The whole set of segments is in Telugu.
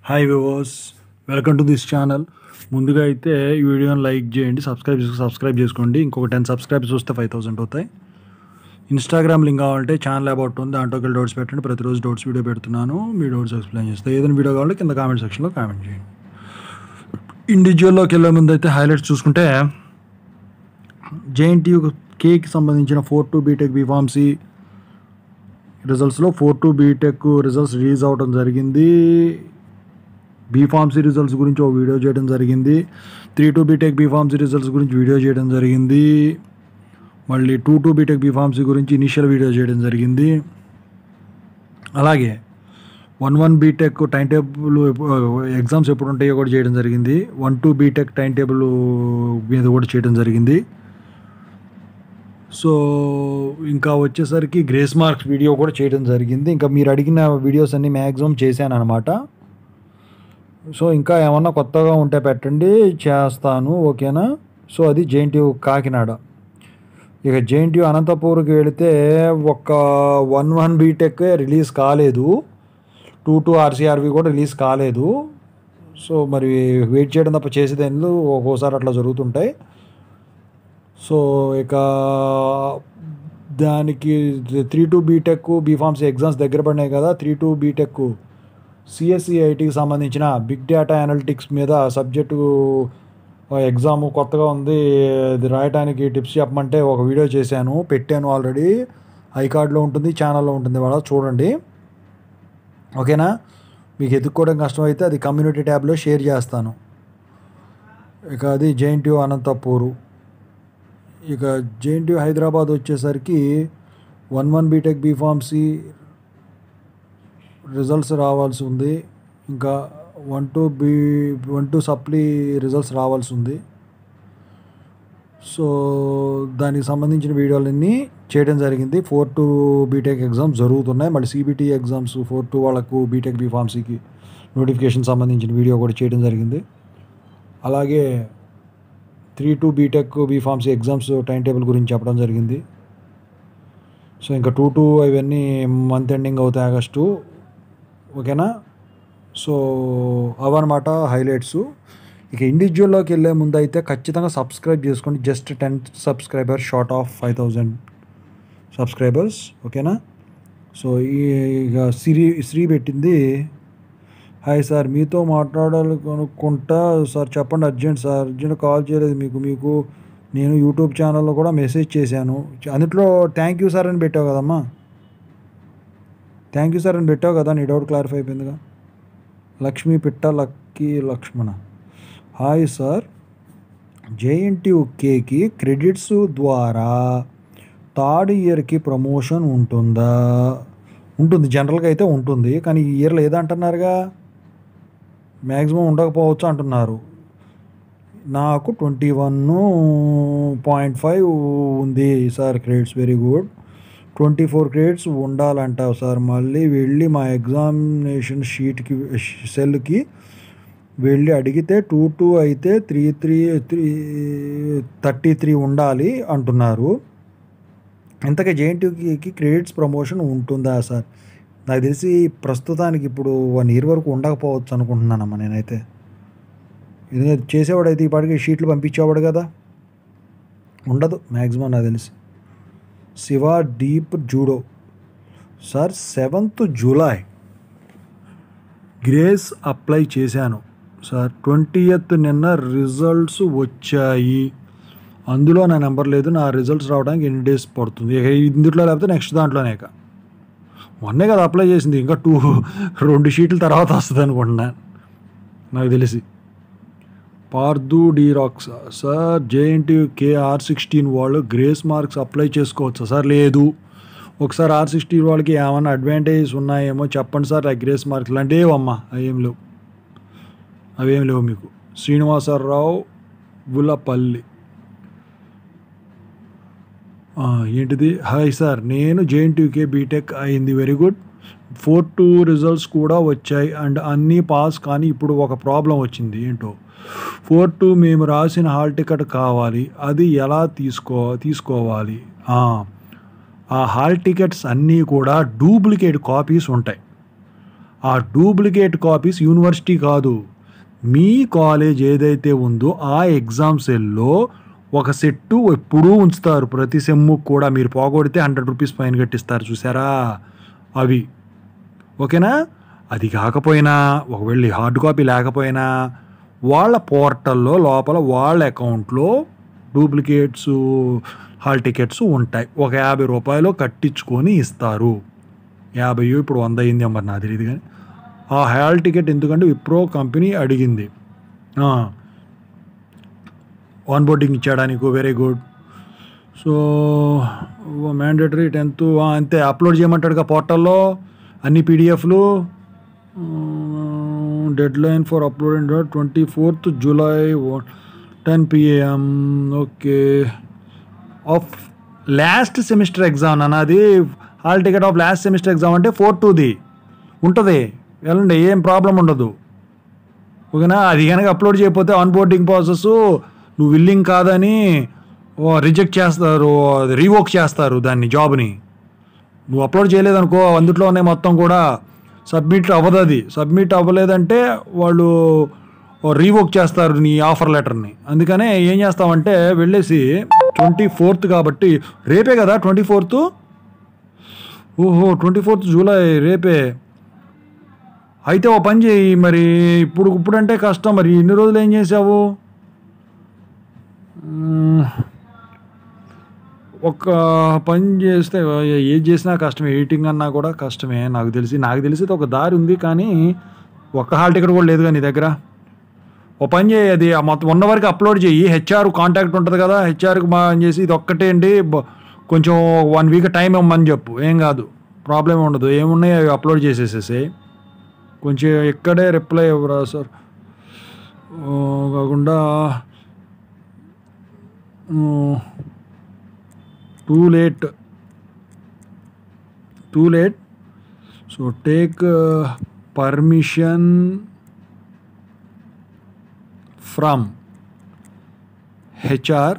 Hi viewers welcome to this channel ముందుగా అయితే ఈ వీడియోని లైక్ చేయండి సబ్స్క్రైబ్ చేసుకు సబ్స్క్రైబ్ చేసుకోండి ఇంకొక టెన్ సబ్స్క్రైబ్స్ వస్తే ఫైవ్ థౌసండ్ అవుతాయి ఇన్స్టాగ్రామ్ లింక్ కావాలంటే ఛానల్ అబౌట్ ఉంది దాంట్లోకి వెళ్ళి డౌట్స్ పెట్టండి ప్రతిరోజు డౌట్స్ వీడియో పెడుతున్నాను మీ డౌట్స్ ఎక్స్ప్లెయిన్ చేస్తాను ఏదైనా వీడియో కావాలంటే కింద కామెంట్ సెక్షన్లో కామెంట్ చేయండి ఇండివిజువల్లోకి వెళ్ళే ముందు అయితే హైలైట్స్ చూసుకుంటే జేఎన్టీయూ కేకి సంబంధించిన ఫోర్ టు బీటెక్ బీఫార్మసీ రిజల్ట్స్లో four two B Tech results release అవ్వడం జరిగింది బీఫార్మసీ రిజల్ట్స్ గురించి ఒక వీడియో చేయడం జరిగింది three two B Tech B Pharmacy results గురించి వీడియో చేయడం జరిగింది మళ్ళీ టూ టు బీటెక్ బీఫార్మసీ గురించి ఇనిషియల్ వీడియో చేయడం జరిగింది అలాగే one one B Tech time table exams ఎప్పుడు ఉంటాయో కూడా చేయడం జరిగింది one two B Tech time table మీద కూడా చేయడం జరిగింది సో ఇంకా వచ్చేసరికి గ్రేస్ మార్క్స్ వీడియో కూడా చేయడం జరిగింది ఇంకా మీరు అడిగిన వీడియోస్ అన్ని మ్యాక్సిమం చేశాను అనమాట సో ఇంకా ఏమన్నా కొత్తగా ఉంటే పెట్టండి చేస్తాను ఓకేనా సో అది జేఎన్టీయూ కాకినాడ ఇక జేఎన్టీయూ అనంతపూర్కి వెళితే ఒక వన్ వన్ బీటెక్ రిలీజ్ కాలేదు టూ టూ ఆర్సీఆర్వి కూడా రిలీజ్ కాలేదు సో మరి వెయిట్ చేయడం తప్ప చేసేది ఎందుకు ఒక్కోసారి అట్లా జరుగుతుంటాయి సో ఇక దానికి three two B Tech B Pharmacy exams దగ్గర పడినాయి కదా త్రీ టూ బీటెక్ సిఎస్సి ఐటీకి సంబంధించిన బిగ్ డేటా అనలిటిక్స్ మీద సబ్జెక్టు ఎగ్జామ్ కొత్తగా ఉంది ఇది రాయడానికి టిప్స్ చెప్పమంటే ఒక వీడియో చేశాను పెట్టాను ఆల్రెడీ ఐకార్డ్లో ఉంటుంది ఛానల్లో ఉంటుంది వాళ్ళ చూడండి ఓకేనా మీకు ఎత్తుక్కోవడం కష్టమైతే అది కమ్యూనిటీ ట్యాబ్లో షేర్ చేస్తాను ఇక అది జేఎన్టీయూ అనంతపూరు ఇక జేఎన్టీయూ హైదరాబాద్ వచ్చేసరికి one one B Tech B Pharmacy results రావాల్సి ఉంది ఇంకా one two B one two supply results రావాల్సి ఉంది సో దానికి సంబంధించిన వీడియోలన్నీ చేయడం జరిగింది ఫోర్ టూ బీటెక్ ఎగ్జామ్స్ జరుగుతున్నాయి మళ్ళీ సిబిటీ ఎగ్జామ్స్ ఫోర్ టూ వాళ్ళకు బీటెక్ బీఫార్మసీకి నోటిఫికేషన్ సంబంధించిన వీడియో కూడా చేయడం జరిగింది అలాగే three two B Tech B Pharmacy exams time table గురించి చెప్పడం జరిగింది సో ఇంకా టూ టూ అవన్నీ మంత్ ఎండింగ్ అవుతాయి ఆగస్టు ఓకేనా సో అవన్నమాట హైలైట్స్ ఇక ఇండివిజువల్లోకి వెళ్ళే ముందు అయితే ఖచ్చితంగా సబ్స్క్రైబ్ చేసుకోండి just ten subscriber short of five thousand subscribers ఓకేనా సో ఈ ఇక శ్రీ శ్రీ పెట్టింది హాయ్ సార్ మీతో మాట్లాడాలి అనుకుంటా సార్ చెప్పండి అర్జెంట్ సార్ అర్జెంట్ కాల్ చేయలేదు మీకు మీకు నేను యూట్యూబ్ ఛానల్లో కూడా మెసేజ్ చేశాను అందులో థ్యాంక్ యూ సార్ అని పెట్టావు కదమ్మా థ్యాంక్ యూ సార్ అని పెట్టావు కదా నీ డౌట్ క్లారిఫై అయిపోయిందిగా Lakshmi Pitta Lucky Lakshmana hi sir జేఎన్టీయూకేకి క్రెడిట్స్ ద్వారా థర్డ్ ఇయర్కి ప్రమోషన్ ఉంటుందా ఉంటుంది జనరల్గా అయితే ఉంటుంది కానీ ఈ ఇయర్ లేదంటున్నారుగా మ్యాక్సిమం ఉండకపోవచ్చు అంటున్నారు నాకు ట్వంటీ వన్ పాయింట్ ఫైవ్ ఉంది sir credits very good twenty four credits ఉండాలంటావు సార్ మళ్ళీ వెళ్ళి మా ఎగ్జామినేషన్ షీట్కి సెల్కి వెళ్ళి అడిగితే టూ టూ అయితే three three three thirty three ఉండాలి అంటున్నారు ఇంతకీ జేఎన్టీయూకి క్రెడిట్స్ ప్రమోషన్ ఉంటుందా సార్ నాకు తెలిసి ప్రస్తుతానికి ఇప్పుడు వన్ ఇయర్ వరకు ఉండకపోవచ్చు అనుకుంటున్నానమ్మా నేనైతే ఎందుకంటే చేసేవాడైతే ఈ పాటికి షీట్లు పంపించేవాడు కదా ఉండదు మ్యాక్సిమం నాకు తెలిసి శివ డీప్ జూడో sir seventh July grace apply చేశాను సార్ ట్వంటీయత్ నిన్న రిజల్ట్స్ వచ్చాయి అందులో నా నెంబర్ లేదు నా రిజల్ట్స్ రావడానికి ఎన్ని డేస్ పడుతుంది ఇక ఇందులో లేకపోతే నెక్స్ట్ దాంట్లోనే ఇక మొన్నే కదా అప్లై చేసింది ఇంకా టూ రెండు షీట్ల తర్వాత వస్తుంది అనుకుంటున్నాను నాకు తెలిసి పార్దు డీరాక్స్ సార్ జేఎన్టీ కేఆర్ సిక్స్టీన్ వాళ్ళు గ్రేస్ మార్క్స్ అప్లై చేసుకోవచ్చా సార్ లేదు ఒకసారి ఆర్ సిక్స్టీన్ వాళ్ళకి ఏమైనా అడ్వాంటేజెస్ ఉన్నాయేమో చెప్పండి సార్ ఆ గ్రేస్ మార్క్స్ లాంటివి అమ్మా అవేం లేవు అవేం లేవు మీకు శ్రీనివాసరావు గులపల్లి ఏంటిది హాయ్ సార్ నేను జేఎన్టీయూకే బీటెక్ అయింది very good four two results కూడా వచ్చాయి అండ్ అన్నీ పాస్ కానీ ఇప్పుడు ఒక ప్రాబ్లం వచ్చింది ఏంటో ఫోర్ టూ మేము రాసిన హాల్ టికెట్ కావాలి అది ఎలా తీసుకో తీసుకోవాలి ఆ హాల్ టికెట్స్ అన్నీ కూడా డూప్లికేట్ కాపీస్ ఉంటాయి ఆ డూప్లికేట్ కాపీస్ యూనివర్సిటీ కాదు మీ కాలేజ్ ఏదైతే ఉందో ఆ ఎగ్జామ్ సెల్లో ఒక సెట్టు ఎప్పుడూ ఉంచుతారు ప్రతి సెమ్ము కూడా మీరు పోగొడితే హండ్రెడ్ రూపీస్ ఫైన్ కట్టిస్తారు చూసారా అవి ఓకేనా అది కాకపోయినా ఒకవేళ ఈ హార్డ్ కాపీ లేకపోయినా వాళ్ళ పోర్టల్లో లోపల వాళ్ళ అకౌంట్లో డూప్లికేట్స్ హాల్ టికెట్స్ ఉంటాయి ఒక యాభై రూపాయలు కట్టించుకొని ఇస్తారు యాభై ఇప్పుడు వంద అయింది మరి నాకు తెలియదు కానీ ఆ హాల్ టికెట్ ఎందుకంటే విప్రో కంపెనీ అడిగింది ఆన్ బోర్డింగ్ ఇచ్చాడా నీకు very good so mandatory tenth అంతే అప్లోడ్ చేయమంటాడుగా పోర్టల్లో అన్ని పీడిఎఫ్లు deadline for upload twenty fourth July ten PM okay of last semester exam అన్నది hall ticket of last semester exam అంటే ఫోర్ టూది ఉంటుంది వెళ్ళండి ఏం ప్రాబ్లం ఉండదు ఓకేనా అది కనుక అప్లోడ్ చేయకపోతే ఆన్ బోర్డింగ్ ప్రాసెస్ నువ్వు విల్లింగ్ కాదని రిజెక్ట్ చేస్తారు రీవోక్ చేస్తారు దాన్ని జాబ్ని నువ్వు అప్లోడ్ చేయలేదనుకో అందులోనే మొత్తం కూడా సబ్మిట్ అవ్వదు అది సబ్మిట్ అవ్వలేదంటే వాళ్ళు రీవోక్ చేస్తారు నీ ఆఫర్ లెటర్ని అందుకనే ఏం చేస్తామంటే వెళ్ళేసి ట్వంటీ ఫోర్త్ కాబట్టి రేపే కదా ట్వంటీ ఫోర్త్ ఓహో ట్వంటీ ఫోర్త్ జూలై రేపే అయితే ఓ పని చేయి మరి ఇప్పుడు ఇప్పుడంటే కష్టం మరి ఇన్ని రోజులు ఏం చేసావు మ్మ్. ఒక పని చేస్తే ఏది చేసినా కష్టమే ఎడిటింగ్ అన్నా కూడా కష్టమే నాకు తెలిసి నాకు తెలిసి ఒక దారి ఉంది కానీ ఒక్క హాల్ టికెట్ కూడా లేదు కానీ నీ దగ్గర ఓ పని చేయి అది ఆ మొత్తం ఉన్న వరకు అప్లోడ్ చేయి హెచ్ఆర్ కాంటాక్ట్ ఉంటుంది కదా హెచ్ఆర్కి మా చేసి ఇది ఒక్కటే అండి బ- కొంచెం వన్ వీక్ టైం ఇవ్వమని చెప్పు ఏం కాదు ప్రాబ్లం ఉండదు ఏమున్నాయి అవి అప్లోడ్ చేసేసేసి కొంచెం ఇక్కడే రిప్లై ఇవ్వరా సార్ ఆ, కాకుండా too late too late so take permission from HR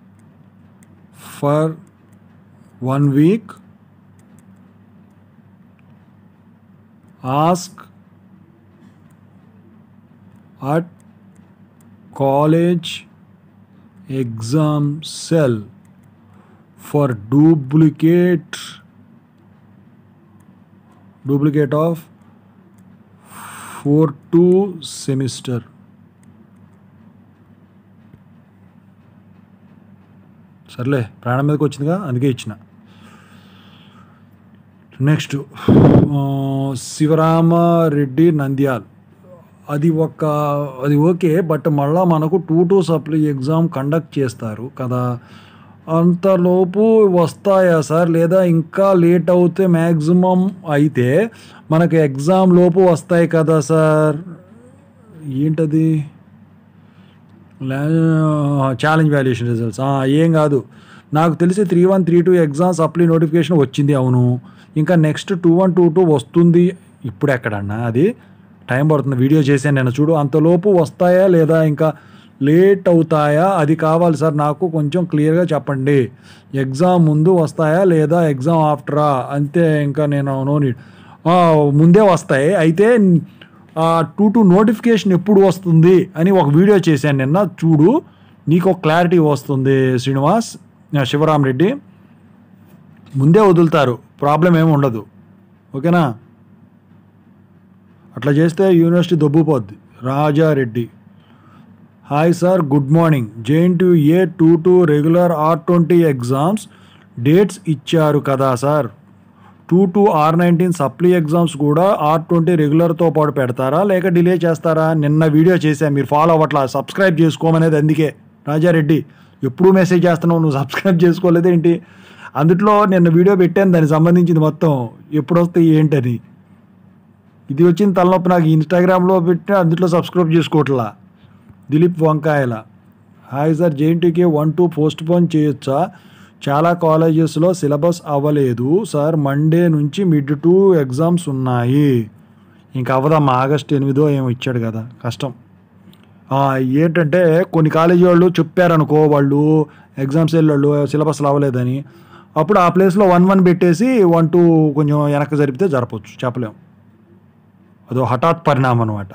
for one week ask at college exam cell for duplicate duplicate of 4 to semester సర్లే ప్రాణం మీదకి వచ్చిందిగా అందుకే ఇచ్చిన నెక్స్ట్ శివరామారెడ్డి నంద్యాల్ అది ఒక అది ఓకే బట్ మళ్ళా మనకు two two supply exam conduct చేస్తారు కదా అంతలోపు వస్తాయా సార్ లేదా ఇంకా లేట్ అవుతే మ్యాక్సిమం అయితే మనకు ఎగ్జామ్ లోపు వస్తాయి కదా సార్ ఏంటది ఛాలెంజ్ వాల్యుయేషన్ రిజల్ట్స్ ఏం కాదు నాకు తెలిసి three one three two exams apply notification వచ్చింది అవును ఇంకా next two one two two వస్తుంది ఇప్పుడు ఎక్కడన్నా అది టైం పడుతుంది వీడియో చేశాను నేను చూడు అంతలోపు వస్తాయా లేదా ఇంకా లేట్ అవుతాయా అది కావాలి సార్ నాకు కొంచెం క్లియర్గా చెప్పండి ఎగ్జామ్ ముందు వస్తాయా లేదా ఎగ్జామ్ ఆఫ్టరా అంతే ఇంకా నేను నో నీడ్ ముందే వస్తాయి అయితే టూ టూ నోటిఫికేషన్ ఎప్పుడు వస్తుంది అని ఒక వీడియో చేశాను నిన్న చూడు నీకు ఒక క్లారిటీ వస్తుంది శ్రీనివాస్ ఆ, శివరాం రెడ్డి ముందే వదులుతారు ప్రాబ్లం ఏమి ఉండదు ఓకేనా అట్లా చేస్తే యూనివర్సిటీ దొబ్బుపోద్ది Raja Reddy hi sir good morning JNT A two two regular R twenty exams dates ఇచ్చారు కదా sir two two R nineteen supply exams కూడా ఆర్ ట్వంటీ రెగ్యులర్తో పాటు పెడతారా లేక డిలే చేస్తారా నిన్న వీడియో చేశా మీరు ఫాలో అవ్వట్లా సబ్స్క్రైబ్ చేసుకోమనేది అందుకే రాజారెడ్డి ఎప్పుడు మెసేజ్ చేస్తున్నావు నువ్వు సబ్స్క్రైబ్ చేసుకోలేదు ఏంటి అందుట్లో నిన్న వీడియో పెట్టాను దానికి సంబంధించింది మొత్తం ఎప్పుడు వస్తాయి ఏంటని ఇది వచ్చిన తలనొప్పి నాకు ఇన్స్టాగ్రామ్లో పెట్టి అందులో సబ్స్క్రైబ్ చేసుకోవట్లా దిలీప్ వంకాయల హాయ్ సార్ జేఎన్టీకి వన్ టూ పోస్ట్ పోన్ చేయొచ్చా చాలా కాలేజెస్లో సిలబస్ అవ్వలేదు సార్ మండే నుంచి మిడ్ టూ ఎగ్జామ్స్ ఉన్నాయి ఇంకా అవ్వదమ్మా ఆగస్ట్ ఎనిమిదో ఏమో ఇచ్చాడు కదా కష్టం ఆ, ఏంటంటే కొన్ని కాలేజీ వాళ్ళు చెప్పారనుకో వాళ్ళు ఎగ్జామ్స్ వాళ్ళు సిలబస్లు అవ్వలేదని అప్పుడు ఆ ప్లేస్లో వన్ వన్ పెట్టేసి వన్ టూ కొంచెం వెనక్కి జరిపితే జరపచ్చు చెప్పలేం అదో హఠాత్ పరిణామం అనమాట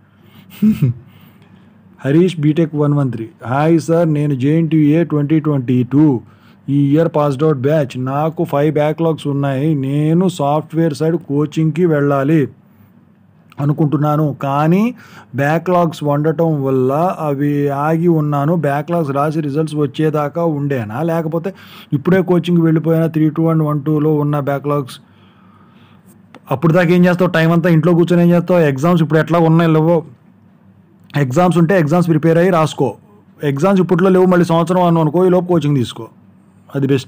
Harish B Tech one one three hi sir నేను జేఎన్టీఏ ట్వంటీ ట్వంటీ టూ ఈ ఇయర్ పాస్డ్ అవుట్ బ్యాచ్ నాకు ఫైవ్ బ్యాక్లాగ్స్ ఉన్నాయి నేను సాఫ్ట్వేర్ సైడ్ కోచింగ్కి వెళ్ళాలి అనుకుంటున్నాను కానీ బ్యాక్లాగ్స్ వండటం వల్ల అవి ఆగి ఉన్నాను బ్యాక్లాగ్స్ రాసి రిజల్ట్స్ వచ్చేదాకా ఉండేనా లేకపోతే ఇప్పుడే కోచింగ్ వెళ్ళిపోయినా త్రీ టూ అండ్ వన్ టూలో ఉన్న బ్యాక్లాగ్స్ అప్పుడు దాకా ఏం చేస్తావు టైం అంతా ఇంట్లో కూర్చొని ఏం చేస్తావు ఎగ్జామ్స్ ఇప్పుడు ఎట్లా ఉన్నాయి లేవో ఎగ్జామ్స్ ఉంటే ఎగ్జామ్స్ ప్రిపేర్ అయ్యి రాసుకో ఎగ్జామ్స్ ఇప్పట్లో లేవు మళ్ళీ సంవత్సరం అను అనుకో ఈ లోపు కోచింగ్ తీసుకో అది బెస్ట్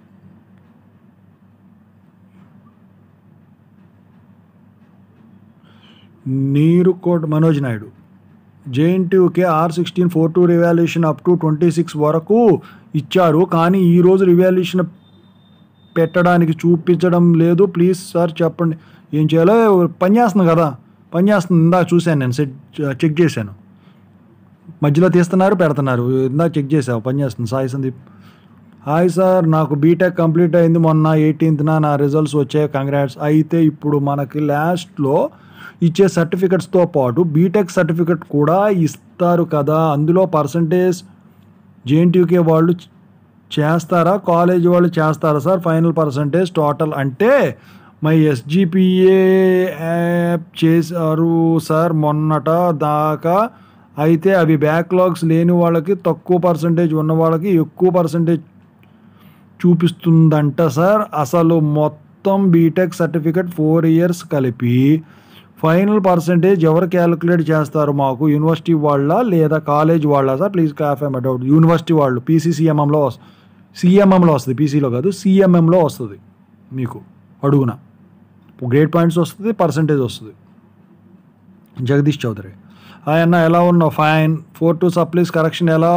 నీరుకోట్ Manoj Naidu JNTUK R sixteen four two revaluation up to twenty six వరకు ఇచ్చారు కానీ ఈరోజు రివాల్యూషన్ పెట్టడానికి చూపించడం లేదు ప్లీజ్ సార్ చెప్పండి ఏం చేయాలో పని చేస్తుంది కదా పని చేస్తుంది ఇందాక చూశాను నేను సెట్ చెక్ చేశాను మధ్యలో తీస్తున్నారు పెడుతున్నారు ఇందాక చెక్ చేసావు పని చేస్తుంది సాయి సందీప్ హాయ్ సార్ నాకు బీటెక్ కంప్లీట్ అయింది మొన్న ఎయిటీన్త్న నా రిజల్ట్స్ వచ్చాయి కంగ్రాట్స్ అయితే ఇప్పుడు మనకి లాస్ట్లో ఇచ్చే సర్టిఫికెట్స్తో పాటు బీటెక్ సర్టిఫికెట్ కూడా ఇస్తారు కదా అందులో పర్సంటేజ్ జేఎన్టీయూకే వాళ్ళు చేస్తారా కాలేజ్ వాళ్ళు చేస్తారా సార్ ఫైనల్ పర్సంటేజ్ టోటల్ అంటే మై ఎస్జిపిఏ యాప్ చేశారు సార్ మొన్నట దాకా అయితే అవి బ్యాక్లాగ్స్ లేని వాళ్ళకి తక్కువ పర్సంటేజ్ ఉన్న వాళ్ళకి ఎక్కువ పర్సంటేజ్ చూపిస్తుందంట సార్ అసలు మొత్తం బీటెక్ సర్టిఫికెట్ ఫోర్ ఇయర్స్ కలిపి ఫైనల్ పర్సంటేజ్ ఎవరు క్యాలిక్యులేట్ చేస్తారు మాకు యూనివర్సిటీ వాళ్ళ లేదా కాలేజ్ వాళ్ళ sir please clarify my doubt university వాళ్ళు పీసీసీఎంఎంలో సిఎంఎంలో వస్తుంది పీసీలో కాదు సిఎంఎంలో వస్తుంది మీకు అడుగున గ్రేడ్ పాయింట్స్ వస్తుంది పర్సంటేజ్ వస్తుంది జగదీష్ చౌదరి ఆయన ఎలా ఉన్నావు fine four two supplies correction ఎలా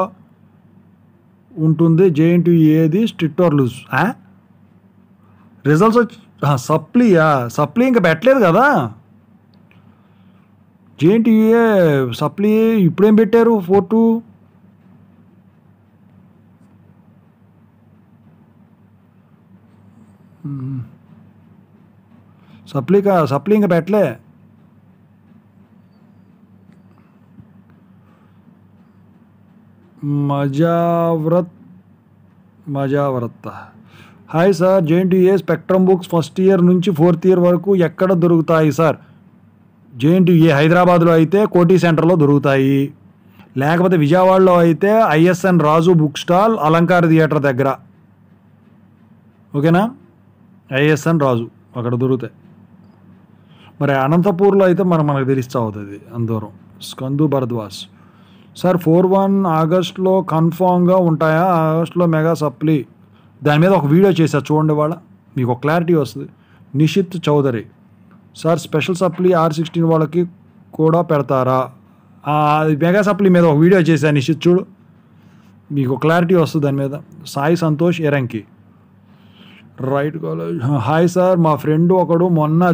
ఉంటుంది జేఎన్టీ ఏది స్ట్రిక్ట్ ఆర్ లూజ్ రిజల్ట్స్ వచ్చి సప్లీయా సప్లీ ఇంకా పెట్టలేదు కదా జేఎన్టీఏ సప్లీ ఇప్పుడేం పెట్టారు ఫోర్ టూ సప్లీకా సప్లీ ఇంకా పెట్టలే మజావ్రత్ మజావ్రత్ hi sir JNTA spectrum books first year నుంచి ఫోర్త్ ఇయర్ వరకు ఎక్కడ దొరుకుతాయి సార్ జేఎన్టీఏ హైదరాబాద్లో అయితే కోటి సెంటర్లో దొరుకుతాయి లేకపోతే విజయవాడలో అయితే ISN Raju book stall Alankar theatre దగ్గర ఓకేనా ఐఎస్ఎన్ రాజు అక్కడ దొరుకుతాయి మరి అనంతపూర్లో అయితే మరి మనకు తెలిస్తా అవుతుంది అందరం Skandu Bharadwaj sir four one ఆగస్ట్లో కన్ఫామ్గా ఉంటాయా ఆగస్ట్లో మెగా సప్లీ దాని మీద ఒక వీడియో చేశారు చూడండి వాళ్ళ మీకు ఒక క్లారిటీ వస్తుంది Nishith Chowdary sir special supply R sixteen వాళ్ళకి కూడా పెడతారా ఆ, అది మెగా సప్లీ మీద ఒక వీడియో చేశాను నిషిత్ చూడు మీకు క్లారిటీ వస్తుంది దాని మీద Sai Santosh Eranki right college hi sir మా ఫ్రెండ్ ఒకడు మొన్న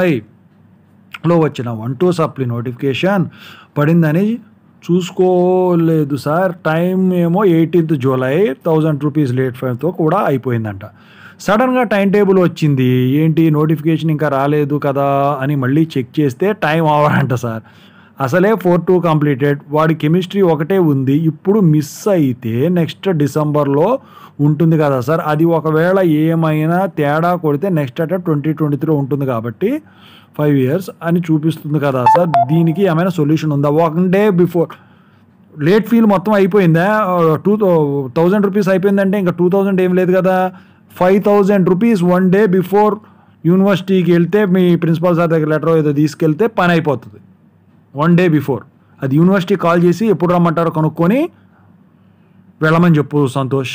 జూలైలో వచ్చిన వన్ టూ సప్లీ నోటిఫికేషన్ పడిందని చూసుకోలేదు సార్ టైం ఏమో eighteenth July thousand rupees late ఫైవ్తో కూడా అయిపోయిందంట సడన్గా టైం టేబుల్ వచ్చింది ఏంటి నోటిఫికేషన్ ఇంకా రాలేదు కదా అని మళ్ళీ చెక్ చేస్తే టైం ఓవర్ అంట సార్ అసలే ఫోర్ టూ కంప్లీటెడ్ వాడి కెమిస్ట్రీ ఒకటే ఉంది ఇప్పుడు మిస్ అయితే నెక్స్ట్ డిసెంబర్లో ఉంటుంది కదా సార్ అది ఒకవేళ ఏమైనా తేడా కొడితే నెక్స్ట్ అట ట్వంటీ ట్వంటీ త్రీ ఉంటుంది కాబట్టి ఫైవ్ ఇయర్స్ అని చూపిస్తుంది కదా సార్ దీనికి ఏమైనా సొల్యూషన్ ఉందా one day before late fee మొత్తం అయిపోయిందా టూ థౌజండ్ రూపీస్ అయిపోయిందంటే ఇంకా టూ థౌజండ్ ఏం లేదు కదా five thousand rupees one day before యూనివర్సిటీకి వెళ్తే మీ ప్రిన్సిపాల్ సార్ దగ్గర లెటర్ ఏదో తీసుకెళ్తే పని అయిపోతుంది వన్ డే బిఫోర్ అది యూనివర్సిటీ కాల్ చేసి ఎప్పుడు రమ్మంటారో కనుక్కొని వెళ్ళమని చెప్పు సంతోష్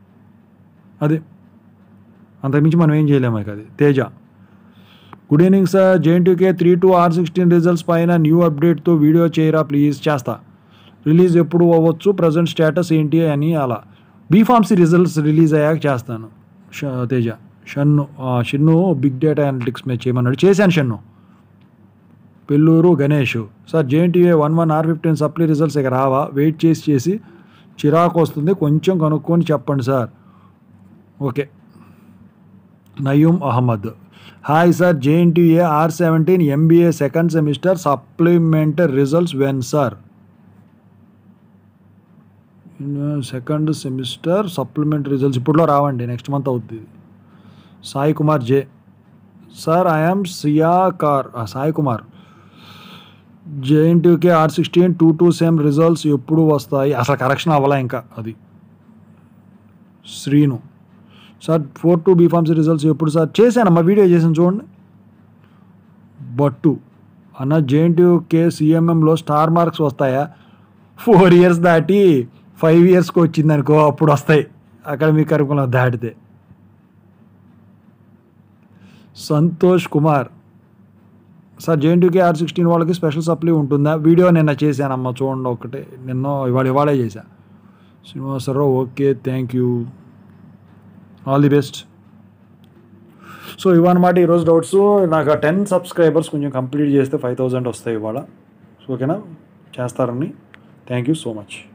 అది అంతకుమించి మనం ఏం చేయలేము ఇక అది Teja good evening sir JNTUK three two R sixteen results పైన న్యూ అప్డేట్తో వీడియో చేయరా ప్లీజ్ చేస్తా రిలీజ్ ఎప్పుడు అవ్వచ్చు ప్రజెంట్ స్టేటస్ ఏంటి అని అలా బీఫార్మసీ రిజల్ట్స్ రిలీజ్ అయ్యాక చేస్తాను ష- తేజ షన్ను ఆ, షన్ను బిగ్ డేటా అనలిటిక్స్ మీద చేయమన్నాడు చేశాను Shannu Pelluru Ganesh sir JNTA one one R fifteen supply results ఇక రావా వెయిట్ చేసి చేసి చిరాకు వస్తుంది కొంచెం కనుక్కొని చెప్పండి sir okay Nayeem Ahmed hi sir JNTA R seventeen MBA second semester supplementary results when sir second semester supplementary results ఇప్పుడులో రావండి నెక్స్ట్ మంత్ అవుతుంది Sai Kumar J sir I'm సియా కార్ Sai Kumar JNTUK R sixteen two two same results ఎప్పుడు వస్తాయి అసలు కరెక్షన్ అవ్వాలా ఇంకా అది Srinu sir four two B Pharmacy results ఎప్పుడు సార్ చేశానమ్మా వీడియో చేసాను చూడండి బట్టు అన్న జేఎన్టీయూకే సిఎంఎంలో స్టార్ మార్క్స్ వస్తాయా ఫోర్ ఇయర్స్ దాటి ఫైవ్ ఇయర్స్కి వచ్చింది అనుకో అప్పుడు వస్తాయి అక్కడ మీ కరికులం దాటితే Santosh Kumar sir JNTUK R sixteen వాళ్ళకి స్పెషల్ సప్లీ ఉంటుందా వీడియో నిన్న చేశానమ్మా చూడండి ఒకటే నిన్న ఇవాళ ఇవాళే చేశా Srinivasa Rao okay thank you all the best so ఇవన్నమాట ఈరోజు డౌట్స్ నాకు టెన్ సబ్స్క్రైబర్స్ కొంచెం కంప్లీట్ చేస్తే ఫైవ్ థౌజండ్ వస్తాయి ఇవాళ సో ఓకేనా చేస్తారని థ్యాంక్ యూ సో మచ్